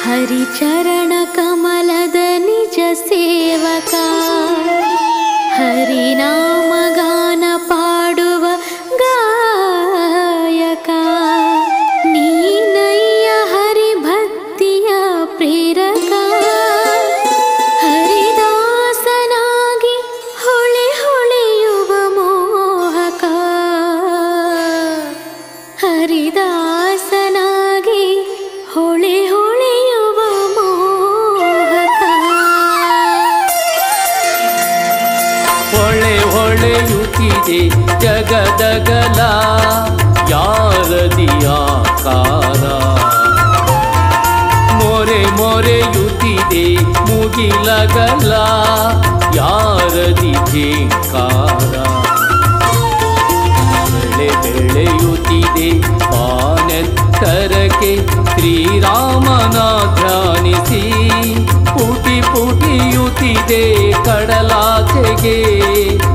ಹರಿಚರಣ ಕಮಲದ ನಿಜ ಸೇವಕ ಹರಿನಾಮಗಾನ ಪಾಡುವ ಗಾಯಕ ನೀನಯ್ಯ ಹರಿಭಕ್ತಿಯ ಪ್ರೇರಕ ಹರಿದಾಸನಾಗಿ ಹೊಳೆ ಹೊಳೆಯುವ ಮೋಹಕ ಹರಿದಾಸನಾಗಿ ಹೊಳೆ ಹೊಳೆಯುವ ಮೋಹಕ ಹೊಳೆ ಹೊಳೆಯುತ್ತಿದೆ ಜಗದಗಲ ಯಾರದಿಯಾಕಾರ ಮೊರೆ ಮೊರೆಯುತ್ತಿದೆ ಮುಗಿಲಗಲ ಯಾರದಿ ಝೇಂಕಾರ ಬೆಳೆ ಬೆಳೆಯುತ್ತಿದೆ ಬಾನೆತ್ತರಕ್ಕೆ ಶ್ರೀರಾಮನ ಧ್ಯಾನಿಸಿ ಪುಟಿ ಪುಟಿಯುತ್ತಿದೆ ಕಡಲಾಚೆಗೆ